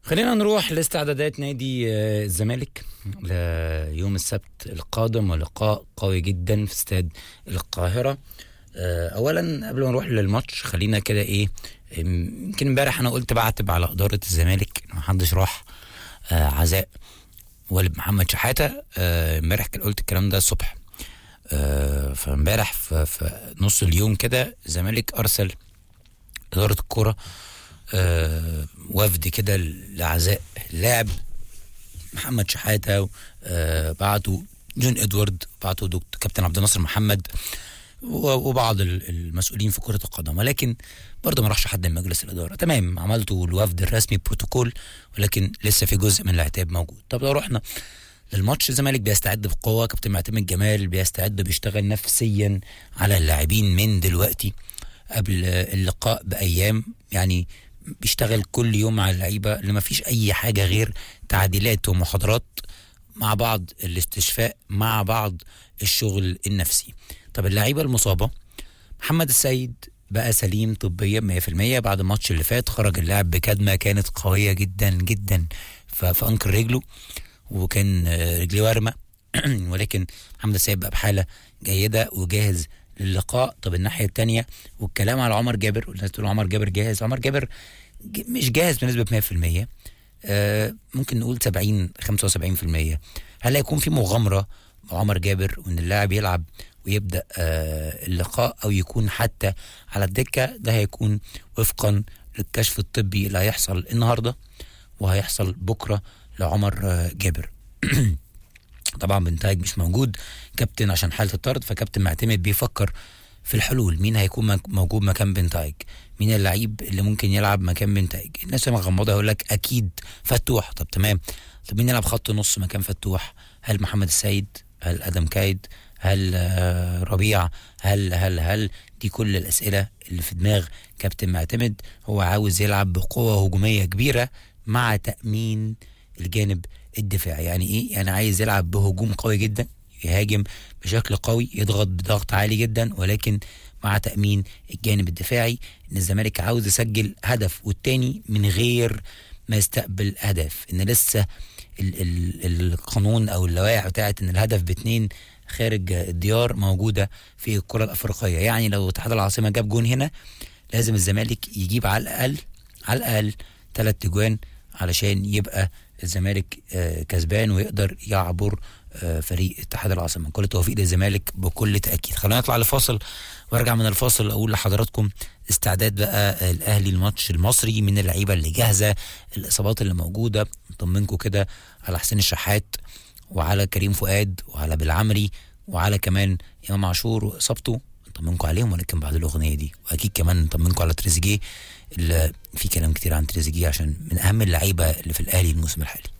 خلينا نروح لاستعدادات نادي آه، الزمالك ليوم السبت القادم ولقاء قوي جدا في استاد القاهرة آه، اولا قبل ما نروح للماتش خلينا كده ايه يم- يمكن امبارح انا قلت بعتب على اداره الزمالك إن محدش راح آه، عزاء والد محمد شحاته آه، امبارح كان قلت الكلام ده الصبح آه، فامبارح في في نص اليوم كده الزمالك ارسل اداره الكوره آه، وفد كده لعزاء اللاعب محمد شحاته آه، بعتوا جون ادوارد بعتوا دكتور كابتن عبد الناصر محمد و- وبعض ال- المسؤولين في كره القدم ولكن برضه ما راحش حد من مجلس الاداره تمام عملتوا الوفد الرسمي بروتوكول ولكن لسه في جزء من العتاب موجود طب لو رحنا للماتش الزمالك بيستعد بقوه كابتن معتمد جمال بيستعد بيشتغل نفسيا على اللاعبين من دلوقتي قبل اللقاء بايام يعني بيشتغل كل يوم على اللعيبه اللي ما فيش اي حاجه غير تعديلات ومحاضرات مع بعض الاستشفاء مع بعض الشغل النفسي طب اللعيبه المصابه محمد السيد بقى سليم طبيا 100% بعد الماتش اللي فات خرج اللاعب بكدمه كانت قويه جدا جدا ف- في انكر رجله وكان آه، رجليه وارمه ولكن محمد السيد بقى بحاله جيده وجاهز للقاء طب الناحيه الثانيه والكلام على عمر جابر والناس تقول عمر جابر جاهز عمر جابر ج- مش جاهز بنسبه 100% آه، ممكن نقول 70 75% هل هيكون في مغامره مع عمر جابر وان اللاعب يلعب ويبدا آه، اللقاء او يكون حتى على الدكه ده هيكون وفقا للكشف الطبي اللي هيحصل النهارده وهيحصل بكره لعمر آه، جابر طبعا بنتايج مش موجود كابتن عشان حاله الطرد فكابتن معتمد بيفكر في الحلول مين هيكون مك- موجود مكان بنتايج مين اللعيب اللي ممكن يلعب مكان بنتايج الناس اللي مغمضه يقول لك اكيد فتوح طب تمام طب مين يلعب خط نص مكان فتوح هل محمد السيد هل ادم كايد هل آه، ربيع هل هل هل دي كل الاسئله اللي في دماغ كابتن معتمد هو عاوز يلعب بقوه هجوميه كبيره مع تامين الجانب الدفاعي يعني ايه يعني عايز يلعب بهجوم قوي جدا يهاجم بشكل قوي يضغط بضغط عالي جدا ولكن مع تأمين الجانب الدفاعي ان الزمالك عاوز يسجل هدف والتاني من غير ما يستقبل اهداف ان لسه ال ال القانون او اللوائح بتاعت ان الهدف باتنين خارج الديار موجوده في الكره الافريقيه يعني لو اتحاد العاصمه جاب جون هنا لازم الزمالك يجيب على الاقل على الاقل ثلاث اجوان علشان يبقى الزمالك آه، كسبان ويقدر يعبر آه، فريق اتحاد العاصمه كل التوفيق للزمالك بكل تاكيد خلينا نطلع لفاصل وارجع من الفاصل اقول لحضراتكم استعداد بقى الاهلي الماتش المصري من اللعيبه اللي جاهزه الاصابات اللي موجوده نطمنكم كده على حسين الشحات وعلى كريم فؤاد وعلى بالعمري وعلى كمان امام عاشور واصابته نطمنكم عليهم ولكن بعد الاغنيه دي واكيد كمان نطمنكم على تريزيجيه اللي في كلام كتير عن تريزيجيه عشان من اهم اللعيبه اللي في الاهلي الموسم الحالي